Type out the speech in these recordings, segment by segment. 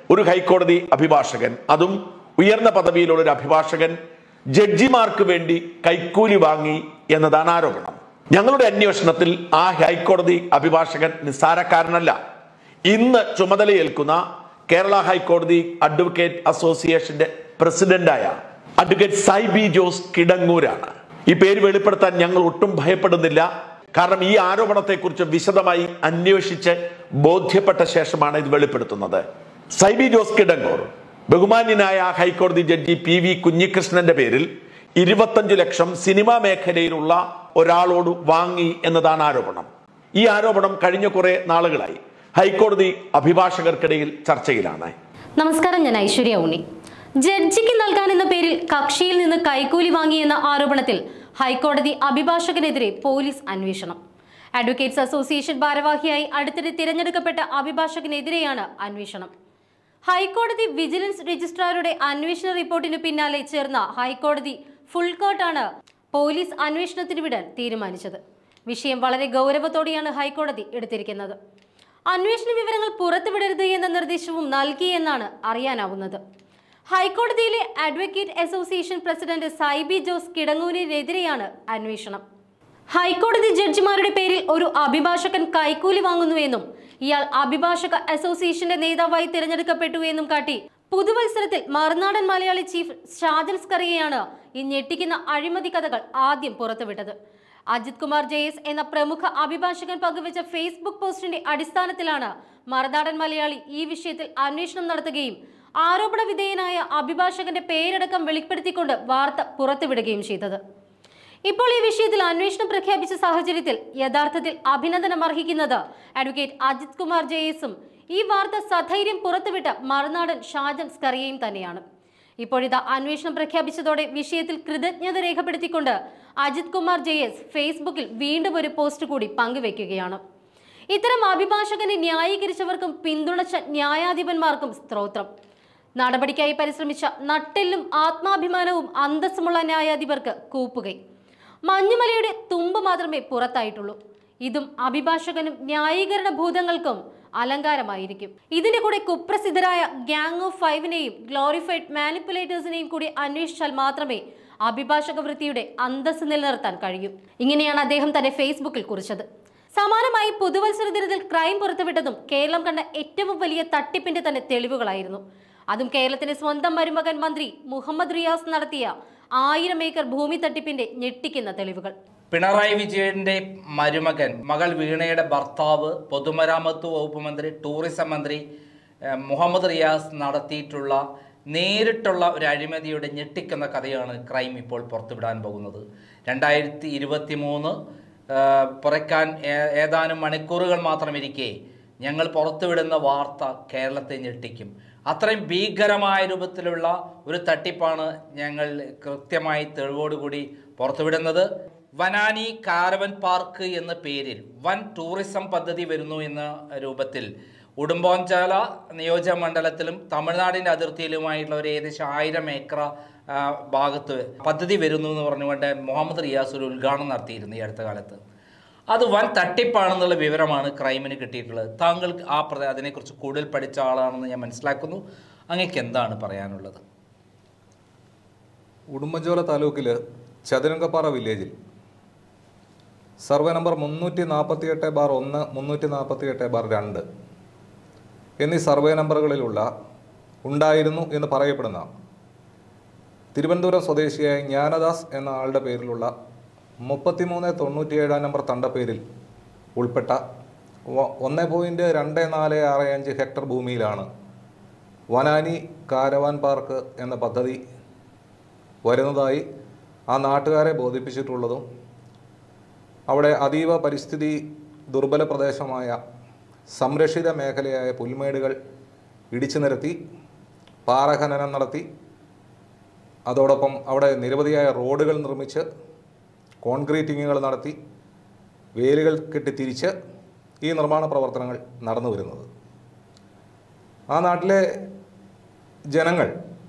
ഒരു ഹൈക്കോടതി അഭിഭാഷകൻ അതും ഉയർന്ന പദവിയിലുള്ള ഒരു അഭിഭാഷകൻ ജഡ്ജിമാർക്ക് വേണ്ടി കൈക്കൂലി വാങ്ങി എന്നതാണ് ആരോപണം ഞങ്ങളുടെ അന്വേഷണത്തിൽ ആ ഹൈക്കോടതി അഭിഭാഷകൻ നിസ്സാരക്കാരനല്ല ഇന്ന് ചുമതലയേൽക്കുന്ന കേരള ഹൈക്കോടതി അഡ്വക്കേറ്റ് അസോസിയേഷന്റെ പ്രസിഡന്റായ അഡ്വക്കേറ്റ് സൈബി ജോസ് കിടങ്ങൂരാണ് ഈ പേര് വെളിപ്പെടുത്താൻ ഞങ്ങൾ ഒട്ടും ഭയപ്പെടുന്നില്ല കാരണം ഈ ആരോപണത്തെക്കുറിച്ച് വിശദമായി അന്വേഷിച്ച് ബോധ്യപ്പെട്ട ശേഷമാണ് ഇത് വെളിപ്പെടുത്തുന്നത് സൈബി ജോസ് കിടങ്ങൂർ ബഹുമാന്യനായ ഹൈക്കോടതി ജഡ്ജി പി വി കുഞ്ഞികൃഷ്ണന്റെ പേരിൽ ഇരുപത്തഞ്ചു ലക്ഷം സിനിമാ മേഖലയിലുള്ള ഒരാളോട് വാങ്ങി എന്നതാണ് ആരോപണം ഈ ആരോപണം കഴിഞ്ഞ കുറെ നാളുകളായി ഹൈക്കോടതി അഭിഭാഷകർക്കിടയിൽ ചർച്ചയിലാണ് നമസ്കാരം ഞാൻ ഐശ്വര്യ ഉണ്ണി ജഡ്ജിക്ക് നൽകാനെന്ന പേരിൽ കക്ഷിയിൽ നിന്ന് കൈക്കൂലി വാങ്ങിയെന്ന ആരോപണത്തിൽ ഹൈക്കോടതി അഭിഭാഷകനെതിരെ പോലീസ് അന്വേഷണം അഡ്വക്കേറ്റ്സ് അസോസിയേഷൻ ഭാരവാഹിയായി അടുത്തിടെ തിരഞ്ഞെടുക്കപ്പെട്ട അഭിഭാഷകനെതിരെയാണ് അന്വേഷണം ഹൈക്കോടതി വിജിലൻസ് രജിസ്ട്രാറുടെ അന്വേഷണ റിപ്പോർട്ടിന് പിന്നാലെ ചേർന്ന ഹൈക്കോടതി ഫുൾ കോർട്ടാണ് പോലീസ് അന്വേഷണത്തിന് വിടാൻ തീരുമാനിച്ചത് വിഷയം വളരെ ഗൗരവത്തോടെയാണ് ഹൈക്കോടതി എടുത്തിരിക്കുന്നത് അന്വേഷണ വിവരങ്ങൾ പുറത്തുവിടരുത് എന്ന നിർദ്ദേശവും നൽകിയെന്നാണ് അറിയാനാവുന്നത് ഹൈക്കോടതിയിലെ advocate association president Saiby Jose കിടങ്ങൂരിനെതിരെയാണ് അന്വേഷണം ഹൈക്കോടതി ജഡ്ജിമാരുടെ പേരിൽ ഒരു അഭിഭാഷകൻ കൈക്കൂലി വാങ്ങുന്നുവെന്നും ഇയാൾ അഭിഭാഷക അസോസിയേഷന്റെ നേതാവായി തിരഞ്ഞെടുക്കപ്പെട്ടു എന്നും കാട്ടി പുതുവത്സരത്തിൽ മറുനാടൻ മലയാളി ചീഫ് ഷാജൻ സ്കറിയയാണ് ഈ ഞെട്ടിക്കുന്ന അഴിമതി കഥകൾ ആദ്യം പുറത്തുവിട്ടത് അജിത് കുമാർ ജയസ് എന്ന പ്രമുഖ അഭിഭാഷകൻ പങ്കുവച്ച ഫേസ്ബുക്ക് പോസ്റ്റിന്റെ അടിസ്ഥാനത്തിലാണ് മറുനാടൻ മലയാളി ഈ വിഷയത്തിൽ അന്വേഷണം നടത്തുകയും ആരോപണ വിധേയനായ അഭിഭാഷകന്റെ പേരടക്കം വെളിപ്പെടുത്തിക്കൊണ്ട് വാർത്ത പുറത്തുവിടുകയും ചെയ്തത് ഇപ്പോൾ ഈ വിഷയത്തിൽ അന്വേഷണം പ്രഖ്യാപിച്ച സാഹചര്യത്തിൽ യഥാർത്ഥത്തിൽ അഭിനന്ദനം അർഹിക്കുന്നത് അഡ്വക്കേറ്റ് അജിത് കുമാർ ജയേസും ഈ വാർത്ത സധൈര്യം പുറത്തുവിട്ട മറുനാടൻ ഷാജൻ സ്കറിയയും തന്നെയാണ് ഇപ്പോഴിതാ അന്വേഷണം പ്രഖ്യാപിച്ചതോടെ വിഷയത്തിൽ കൃതജ്ഞത രേഖപ്പെടുത്തിക്കൊണ്ട് അജിത് കുമാർ ജയേസ് ഫേസ്ബുക്കിൽ വീണ്ടും ഒരു പോസ്റ്റ് കൂടി പങ്കുവെക്കുകയാണ് ഇത്തരം അഭിഭാഷകനെ ന്യായീകരിച്ചവർക്കും പിന്തുണച്ച ന്യായാധിപന്മാർക്കും സ്തോത്രം നടപടിക്കായി പരിശ്രമിച്ച നട്ടെല്ലും ആത്മാഭിമാനവും അന്തസ്സുമുള്ള ന്യായാധിപർക്ക് കൂപ്പുകൈ മഞ്ഞുമലയുടെ തുമ്പ് മാത്രമേ പുറത്തായിട്ടുള്ളൂ ഇതും അഭിഭാഷകനും ന്യായീകരണ ഭൂതങ്ങൾക്കും അലങ്കാരമായിരിക്കും ഇതിന്റെ കൂടെ കുപ്രസിദ്ധരായ ഗ്യാങ് ഓഫ് ഫൈവിനെയും ഗ്ലോറിഫൈഡ് മാനിപ്പുലേറ്റേഴ്സിനെയും കൂടി അന്വേഷിച്ചാൽ മാത്രമേ അഭിഭാഷക വൃത്തിയുടെ അന്തസ്സ് നിലനിർത്താൻ കഴിയൂ ഇങ്ങനെയാണ് അദ്ദേഹം തന്റെ ഫേസ്ബുക്കിൽ കുറിച്ചത് സമാനമായി പുതുവത്സര ദിനത്തിൽ ക്രൈം പുറത്തുവിട്ടതും കേരളം കണ്ട ഏറ്റവും വലിയ തട്ടിപ്പിന്റെ തന്നെ തെളിവുകളായിരുന്നു അതും കേരളത്തിന്റെ സ്വന്തം മരുമകൻ മന്ത്രി മുഹമ്മദ് റിയാസ് നടത്തിയ ആയിരം ഏക്കർ ഭൂമി തട്ടിപ്പിന്റെ ഞെട്ടിക്കുന്ന തെളിവുകൾ പിണറായി വിജയന്റെ മരുമകൻ മകൾ വീണയുടെ ഭർത്താവ് പൊതുമരാമത്ത് വകുപ്പ് മന്ത്രി ടൂറിസം മന്ത്രി ഏഹ്, മുഹമ്മദ് റിയാസ് നടത്തിയിട്ടുള്ള നേരിട്ടുള്ള ഒരു അഴിമതിയുടെ ഞെട്ടിക്കുന്ന കഥയാണ് ക്രൈം ഇപ്പോൾ പുറത്തുവിടാൻ പോകുന്നത് രണ്ടായിരത്തി ഇരുപത്തി മൂന്ന് പുറക്കാൻ ഏ- ഏതാനും മണിക്കൂറുകൾ മാത്രം ഇരിക്കെ ഞങ്ങൾ പുറത്തുവിടുന്ന വാർത്ത കേരളത്തെ ഞെട്ടിക്കും അത്രയും ഭീകരമായ രൂപത്തിലുള്ള ഒരു തട്ടിപ്പാണ് ഞങ്ങൾ കൃത്യമായി തെളിവോടുകൂടി പുറത്തുവിടുന്നത് വനാനി കാരവൻ പാർക്ക് എന്ന പേരിൽ വൻ ടൂറിസം പദ്ധതി വരുന്നു എന്ന രൂപത്തിൽ ഉടുമ്പോഞ്ചാല നിയോജക മണ്ഡലത്തിലും തമിഴ്നാടിൻ്റെ അതിർത്തിയിലുമായിട്ടുള്ള ഒരു ഏകദേശം ആയിരം ഏക്കർ ആ, ഭാഗത്ത് പദ്ധതി വരുന്നു എന്ന് പറഞ്ഞുകൊണ്ട് മുഹമ്മദ് റിയാസ് ഒരു ഉദ്ഘാടനം നടത്തിയിരുന്നു ഈ അടുത്ത കാലത്ത് അത് വൻ തട്ടിപ്പാണെന്നുള്ള വിവരമാണ് ക്രൈമിന് കിട്ടിയിട്ടുള്ളത് താങ്കൾക്ക് ആ പ്ര അതിനെക്കുറിച്ച് കൂടുതൽ പഠിച്ച ആളാണെന്ന് ഞാൻ മനസ്സിലാക്കുന്നു അങ്ങേക്ക് എന്താണ് പറയാനുള്ളത് ഉടുമ്പൻചോല താലൂക്കിൽ ചതുരംഗപ്പാറ വില്ലേജിൽ സർവേ നമ്പർ മുന്നൂറ്റി നാൽപ്പത്തി എട്ട് ബാർ ഒന്ന് മുന്നൂറ്റി നാൽപ്പത്തി എട്ട് ബാർ രണ്ട് എന്നീ സർവേ നമ്പറുകളിലുള്ള ഉണ്ടായിരുന്നു എന്ന് പറയപ്പെടുന്ന തിരുവനന്തപുരം സ്വദേശിയായ ജ്ഞാനദാസ് എന്ന ആളുടെ പേരിലുള്ള മുപ്പത്തിമൂന്ന് തൊണ്ണൂറ്റിയേഴാം നമ്പർ തണ്ടപ്പേരിൽ ഉൾപ്പെട്ട വ- ഒന്ന് പോയിൻറ്റ് രണ്ട് നാല് ആറ് അഞ്ച് ഹെക്ടർ ഭൂമിയിലാണ് വനാനി കാരവാൻ പാർക്ക് എന്ന പദ്ധതി വരുന്നതായി ആ നാട്ടുകാരെ ബോധിപ്പിച്ചിട്ടുള്ളതും അവിടെ അതീവ പരിസ്ഥിതി ദുർബല പ്രദേശമായ സംരക്ഷിത മേഖലയായ പുൽമേടുകൾ ഇടിച്ചു നിരത്തി പാറഖനനം നടത്തി അതോടൊപ്പം അവിടെ നിരവധിയായ റോഡുകൾ നിർമ്മിച്ച് കോൺക്രീറ്റിങ്ങുകൾ നടത്തി വേലുകൾ കെട്ടി തിരിച്ച് ഈ നിർമ്മാണ പ്രവർത്തനങ്ങൾ നടന്നു വരുന്നത് ആ നാട്ടിലെ ജനങ്ങൾ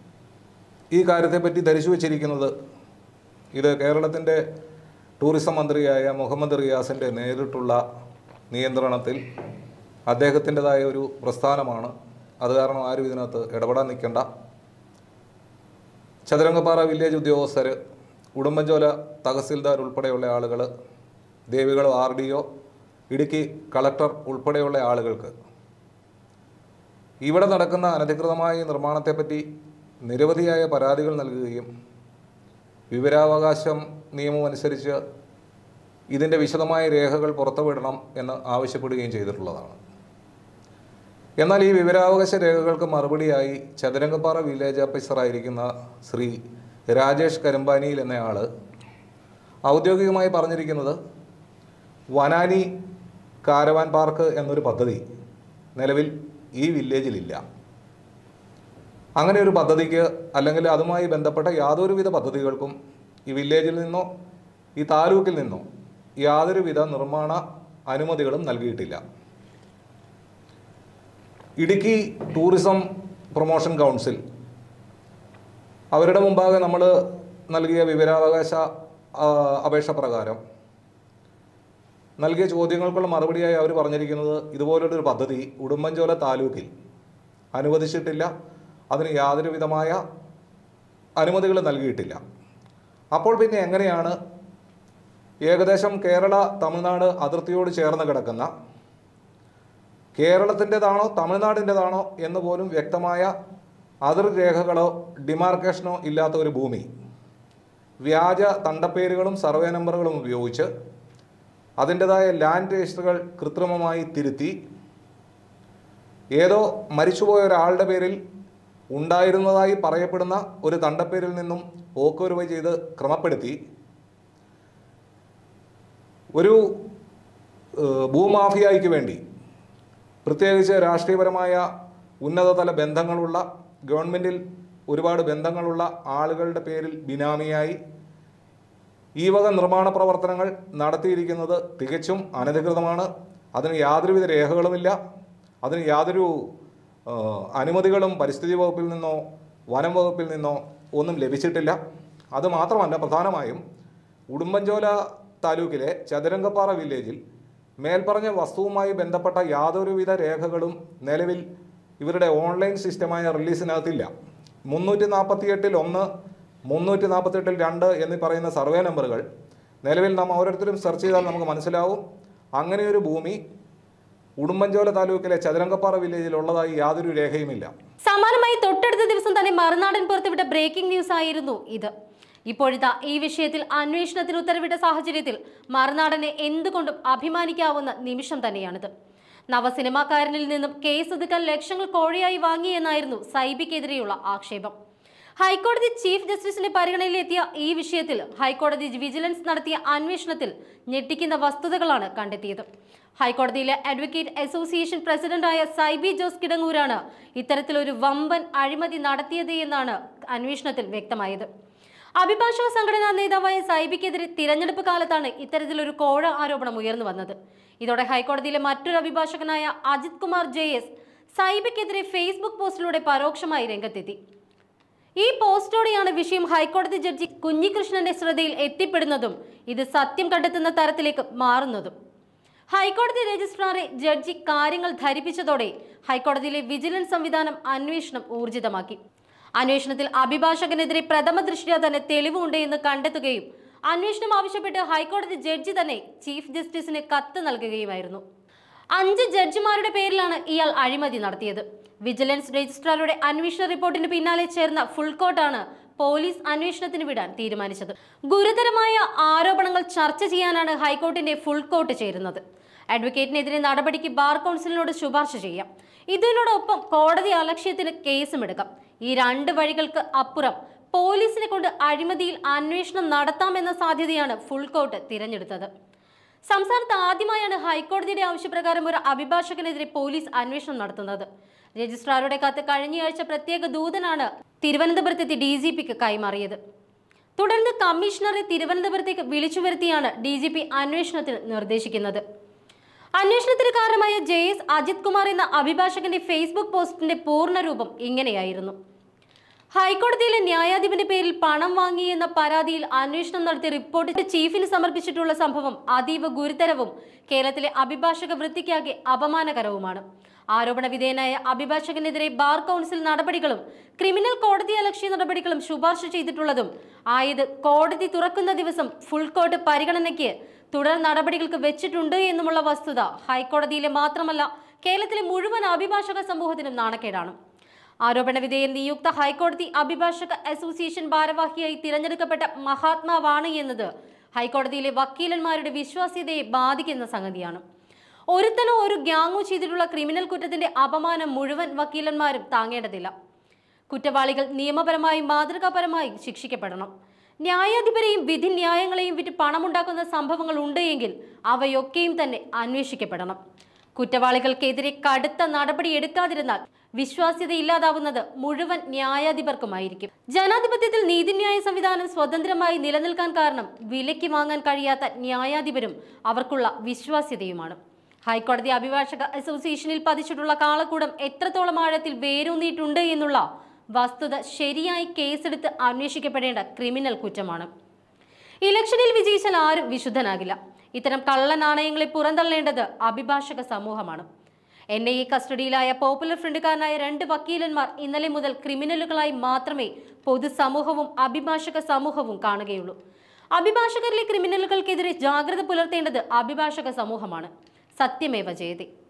ഈ കാര്യത്തെപ്പറ്റി ധരിച്ചു വച്ചിരിക്കുന്നത് ഇത് കേരളത്തിൻ്റെ ടൂറിസം മന്ത്രിയായ മുഹമ്മദ് റിയാസിൻ്റെ നേരിട്ടുള്ള നിയന്ത്രണത്തിൽ അദ്ദേഹത്തിൻ്റെതായ ഒരു പ്രസ്ഥാനമാണ് അത് കാരണം ആരും ഇതിനകത്ത് ഇടപെടാൻ നിൽക്കണ്ട ചതുരംഗപ്പാറ വില്ലേജ് ഉദ്യോഗസ്ഥർ ഉടുമ്പൻചോല തഹസിൽദാർ ഉൾപ്പെടെയുള്ള ആളുകൾ ദേവികൾ R D O Idukki collector ഉൾപ്പെടെയുള്ള ആളുകൾക്ക് ഇവിടെ നടക്കുന്ന അനധികൃതമായ ഈ നിർമ്മാണത്തെപ്പറ്റി നിരവധിയായ പരാതികൾ നൽകുകയും വിവരാവകാശം നിയമമനുസരിച്ച് ഇതിൻ്റെ വിശദമായ രേഖകൾ പുറത്തുവിടണം എന്ന് ആവശ്യപ്പെടുകയും ചെയ്തിട്ടുള്ളതാണ് എന്നാൽ ഈ വിവരാവകാശ രേഖകൾക്ക് മറുപടിയായി ചതുരംഗപ്പാറ വില്ലേജ് ഓഫീസറായിരിക്കുന്ന ശ്രീ രാജേഷ് കരിമ്പാനിയിൽ എന്നയാൾ ഔദ്യോഗികമായി പറഞ്ഞിരിക്കുന്നത് വനാനി കാരവാൻ പാർക്ക് എന്നൊരു പദ്ധതി നിലവിൽ ഈ വില്ലേജിലില്ല അങ്ങനെ ഒരു പദ്ധതിക്ക് അല്ലെങ്കിൽ അതുമായി ബന്ധപ്പെട്ട യാതൊരുവിധ പദ്ധതികൾക്കും ഈ വില്ലേജിൽ നിന്നോ ഈ താലൂക്കിൽ നിന്നോ യാതൊരുവിധ നിർമ്മാണ അനുമതികളും നൽകിയിട്ടില്ല ഇടുക്കി ടൂറിസം പ്രൊമോഷൻ കൗൺസിൽ അവരുടെ മുമ്പാകെ നമ്മൾ നൽകിയ വിവരാവകാശ ആ, അപേക്ഷ പ്രകാരം നൽകിയ ചോദ്യങ്ങൾക്കുള്ള മറുപടിയായി അവർ പറഞ്ഞിരിക്കുന്നത് ഇതുപോലൊരു പദ്ധതി ഉടുമ്പൻചോല താലൂക്കിൽ അനുവദിച്ചിട്ടില്ല അതിന് യാതൊരു വിധമായ അനുമതികൾ നൽകിയിട്ടില്ല അപ്പോൾ പിന്നെ എങ്ങനെയാണ് ഏകദേശം കേരള തമിഴ്നാട് അതിർത്തിയോട് ചേർന്ന് കിടക്കുന്ന കേരളത്തിൻ്റെതാണോ തമിഴ്നാടിൻ്റെതാണോ എന്ന് പോലും വ്യക്തമായ അതിർരേഖകളോ ഡിമാർക്കേഷനോ ഇല്ലാത്ത ഒരു ഭൂമി വ്യാജ തണ്ടപ്പേരുകളും സർവേ നമ്പറുകളും ഉപയോഗിച്ച് അതിൻ്റെതായ ലാൻഡ് രജിസ്റ്ററുകൾ കൃത്രിമമായി തിരുത്തി ഏതോ മരിച്ചുപോയ ഒരാളുടെ പേരിൽ ഉണ്ടായിരുന്നതായി പറയപ്പെടുന്ന ഒരു തണ്ടപ്പേരിൽ നിന്നും ഓക്കുവരവ് ചെയ്ത് ക്രമപ്പെടുത്തി ഒരു ഏഹ്, ഭൂമാഫിയായിക്ക് വേണ്ടി പ്രത്യേകിച്ച് രാഷ്ട്രീയപരമായ ഉന്നതതല ബന്ധങ്ങളുള്ള ഗവൺമെൻറ്റിൽ ഒരുപാട് ബന്ധങ്ങളുള്ള ആളുകളുടെ പേരിൽ ബിനാമിയായി ഈ വക നിർമ്മാണ പ്രവർത്തനങ്ങൾ നടത്തിയിരിക്കുന്നത് തികച്ചും അനധികൃതമാണ് അതിന് യാതൊരുവിധ രേഖകളുമില്ല അതിന് യാതൊരു ആ, അനുമതികളും പരിസ്ഥിതി വകുപ്പിൽ നിന്നോ വനം വകുപ്പിൽ നിന്നോ ഒന്നും ലഭിച്ചിട്ടില്ല അത് മാത്രമല്ല പ്രധാനമായും ഉടുമ്പൻചോല താലൂക്കിലെ ചതുരംഗപ്പാറ വില്ലേജിൽ മേൽപ്പറഞ്ഞ വസ്തുവുമായി ബന്ധപ്പെട്ട യാതൊരുവിധ രേഖകളും നിലവിൽ ഇവരുടെ ഓൺലൈൻ സിസ്റ്റമായ റിലീസിനകത്തില്ല മുന്നൂറ്റി നാൽപ്പത്തിയെട്ടിൽ ഒന്ന് മുന്നൂറ്റി നാൽപ്പത്തെട്ടിൽ രണ്ട് എന്നീ പറയുന്ന സർവേ നമ്പറുകൾ നിലവിൽ നാം ഓരോരുത്തരും സെർച്ച് ചെയ്താൽ നമുക്ക് മനസ്സിലാവും അങ്ങനെയൊരു ഭൂമി ഉടുമ്പൻചോല താലൂക്കിലെ ചതുരംഗപ്പാറ വില്ലേജിൽ ഉള്ളതായി യാതൊരു രേഖയുമില്ല സമാനമായി തൊട്ടടുത്ത ദിവസം തന്നെ മറുനാടൻ പുറത്തുവിട്ട ബ്രേക്കിംഗ് ന്യൂസ് ആയിരുന്നു ഇത് ഇപ്പോഴത്തെ ഈ വിഷയത്തിൽ അന്വേഷണത്തിന് ഉത്തരവിട്ട സാഹചര്യത്തിൽ മറുനാടനെ എന്തുകൊണ്ടും അഭിമാനിക്കാവുന്ന നിമിഷം തന്നെയാണിത് നവസിനിമാക്കാരനിൽ നിന്നും കേസ് ഒതുക്കാൻ ലക്ഷങ്ങൾ കോഴയായി വാങ്ങിയെന്നായിരുന്നു സൈബിക്കെതിരെയുള്ള ആക്ഷേപം ഹൈക്കോടതി ചീഫ് ജസ്റ്റിസിന്റെ പരിഗണനയിലെത്തിയ ഈ വിഷയത്തിൽ ഹൈക്കോടതി വിജിലൻസ് നടത്തിയ അന്വേഷണത്തിൽ ഞെട്ടിക്കുന്ന വസ്തുതകളാണ് കണ്ടെത്തിയത് ഹൈക്കോടതിയിലെ അഡ്വക്കേറ്റ് അസോസിയേഷൻ പ്രസിഡന്റായ സൈബി ജോസ് കിടങ്ങൂരാണ് ഇത്തരത്തിലൊരു വമ്പൻ അഴിമതി നടത്തിയത് എന്നാണ് അന്വേഷണത്തിൽ വ്യക്തമായത് അഭിഭാഷക സംഘടനാ നേതാവായ സൈബിക്കെതിരെ തിരഞ്ഞെടുപ്പ് കാലത്താണ് ഇത്തരത്തിലൊരു കോഴ ആരോപണം ഉയർന്നു വന്നത് ഇതോടെ ഹൈക്കോടതിയിലെ മറ്റൊരു അഭിഭാഷകനായ അജിത് കുമാർ ജെ എസ് സൈബിക്കെതിരെ ഫേസ്ബുക്ക് പോസ്റ്റിലൂടെ പരോക്ഷമായി രംഗത്തെത്തി ഈ പോസ്റ്റോടെയാണ് വിഷയം ഹൈക്കോടതി ജഡ്ജി കുഞ്ഞികൃഷ്ണന്റെ ശ്രദ്ധയിൽ എത്തിപ്പെടുന്നതും ഇത് സത്യം കണ്ടെത്തുന്ന തരത്തിലേക്ക് മാറുന്നതും ഹൈക്കോടതി രജിസ്ട്രാറെ ജഡ്ജി കാര്യങ്ങൾ ധരിപ്പിച്ചതോടെ ഹൈക്കോടതിയിലെ വിജിലൻസ് സംവിധാനം അന്വേഷണം ഊർജിതമാക്കി അന്വേഷണത്തിൽ അഭിഭാഷകനെതിരെ പ്രഥമ ദൃഷ്ട്യാ തന്നെ തെളിവുണ്ട് എന്ന് കണ്ടെത്തുകയും അന്വേഷണം ആവശ്യപ്പെട്ട് ഹൈക്കോടതി ജഡ്ജി തന്നെ ചീഫ് ജസ്റ്റിസിന് കത്ത് നൽകുകയുമായിരുന്നു അഞ്ച് ജഡ്ജിമാരുടെ പേരിലാണ് ഇയാൾ അഴിമതി നടത്തിയത് വിജിലൻസ് രജിസ്ട്രാറുടെ അന്വേഷണ റിപ്പോർട്ടിന് പിന്നാലെ ചേർന്ന ഫുൾ കോർട്ടാണ് പോലീസ് അന്വേഷണത്തിന് വിടാൻ തീരുമാനിച്ചത് ഗുരുതരമായ ആരോപണങ്ങൾ ചർച്ച ചെയ്യാനാണ് ഹൈക്കോർട്ടിന്റെ ഫുൾ കോർട്ട് ചേരുന്നത് അഡ്വക്കേറ്റിനെതിരെ നടപടിക്ക് ബാർ കൗൺസിലിനോട് ശുപാർശ ചെയ്യാം ഇതിനോടൊപ്പം കോടതി അലക്ഷ്യത്തിന് കേസും എടുക്കാം ഈ രണ്ട് വഴികൾക്ക് അപ്പുറം പോലീസിനെ കൊണ്ട് അഴിമതിയിൽ അന്വേഷണം നടത്താമെന്ന സാധ്യതയാണ് ഫുൾ കോർട്ട് തിരഞ്ഞെടുത്തത് സംസ്ഥാനത്ത് ആദ്യമായാണ് ഹൈക്കോടതിയുടെ ആവശ്യപ്രകാരം ഒരു അഭിഭാഷകനെതിരെ പോലീസ് അന്വേഷണം നടത്തുന്നത് രജിസ്ട്രാറുടെ കത്ത് കഴിഞ്ഞയാഴ്ച പ്രത്യേക ദൂതനാണ് തിരുവനന്തപുരത്തെത്തി ഡി ജി പിക്ക് കൈമാറിയത് തുടർന്ന് കമ്മീഷണറെ തിരുവനന്തപുരത്തേക്ക് വിളിച്ചു വരുത്തിയാണ് ഡി ജി പി അന്വേഷണത്തിന് നിർദ്ദേശിക്കുന്നത് അന്വേഷണത്തിന് കാരണമായ ജെ എസ് അജിത് കുമാർ എന്ന അഭിഭാഷകന്റെ ഫേസ്ബുക്ക് പോസ്റ്റിന്റെ പൂർണ്ണരൂപം ഇങ്ങനെയായിരുന്നു ഹൈക്കോടതിയിലെ ന്യായാധിപന്റെ പേരിൽ പണം വാങ്ങി എന്ന പരാതിയിൽ അന്വേഷണം നടത്തി റിപ്പോർട്ട് ചീഫിന് സമർപ്പിച്ചിട്ടുള്ള സംഭവം അതീവ ഗുരുതരവും കേരളത്തിലെ അഭിഭാഷക വൃത്തിക്കാകെ അപമാനകരവുമാണ് ആരോപണ വിധേയനായ അഭിഭാഷകനെതിരെ ബാർ കൗൺസിൽ നടപടികളും ക്രിമിനൽ കോടതി അലക്ഷ്യ നടപടികളും ശുപാർശ ചെയ്തിട്ടുള്ളതും ആയത് കോടതി തുറക്കുന്ന ദിവസം ഫുൾ കോർട്ട് പരിഗണനയ്ക്ക് തുടർ നടപടികൾക്ക് വെച്ചിട്ടുണ്ട് എന്നുമുള്ള വസ്തുത ഹൈക്കോടതിയിലെ മാത്രമല്ല കേരളത്തിലെ മുഴുവൻ അഭിഭാഷക സമൂഹത്തിനും നാണക്കേടാണ് ആരോപണ വിധേയൻ നിയുക്ത ഹൈക്കോടതി അഭിഭാഷക അസോസിയേഷൻ ഭാരവാഹിയായി തിരഞ്ഞെടുക്കപ്പെട്ട മഹാത്മാവാണ് എന്നത് ഹൈക്കോടതിയിലെ വക്കീലന്മാരുടെ വിശ്വാസ്യതയെ ബാധിക്കുന്ന സംഗതിയാണ് ഒരുത്തനോ ഒരു ഗ്യാങ്ങോ ചെയ്തിട്ടുള്ള ക്രിമിനൽ കുറ്റത്തിന്റെ അപമാനം മുഴുവൻ വക്കീലന്മാരും താങ്ങേണ്ടതില്ല കുറ്റവാളികൾ നിയമപരമായും മാതൃകാപരമായും ശിക്ഷിക്കപ്പെടണം ന്യായാധിപരെയും വിധിന്യായങ്ങളെയും വിറ്റ് പണമുണ്ടാക്കുന്ന സംഭവങ്ങൾ ഉണ്ട് എങ്കിൽ അവയൊക്കെയും തന്നെ അന്വേഷിക്കപ്പെടണം കുറ്റവാളികൾക്കെതിരെ കടുത്ത നടപടി എടുക്കാതിരുന്നാൽ വിശ്വാസ്യത ഇല്ലാതാവുന്നത് മുഴുവൻ ന്യായാധിപർക്കുമായിരിക്കും ജനാധിപത്യത്തിൽ നീതിന്യായ സംവിധാനം സ്വതന്ത്രമായി നിലനിൽക്കാൻ കാരണം വിലയ്ക്ക് വാങ്ങാൻ കഴിയാത്ത ന്യായാധിപരും അവർക്കുള്ള വിശ്വാസ്യതയുമാണ് ഹൈക്കോടതി അഭിഭാഷക അസോസിയേഷനിൽ പതിച്ചിട്ടുള്ള കാളക്കൂടം എത്രത്തോളം ആഴത്തിൽ വേരൂന്നിയിട്ടുണ്ട് എന്നുള്ള വസ്തുത ശരിയായി കേസെടുത്ത് അന്വേഷിക്കപ്പെടേണ്ട ക്രിമിനൽ കുറ്റമാണ് ഇലക്ഷനിൽ വിജയിച്ചാൽ ആരും വിശുദ്ധനാകില്ല ഇത്തരം കള്ള നാണയങ്ങളെ പുറന്തള്ളേണ്ടത് അഭിഭാഷക സമൂഹമാണ് എൻ ഐ എ കസ്റ്റഡിയിലായ പോപ്പുലർ ഫ്രണ്ടുകാരനായ രണ്ട് വക്കീലന്മാർ ഇന്നലെ മുതൽ ക്രിമിനലുകളായി മാത്രമേ പൊതുസമൂഹവും അഭിഭാഷക സമൂഹവും കാണുകയുള്ളൂ അഭിഭാഷകരിലെ ക്രിമിനലുകൾക്കെതിരെ ജാഗ്രത പുലർത്തേണ്ടത് അഭിഭാഷക സമൂഹമാണ് സത്യമേവ ജയതേ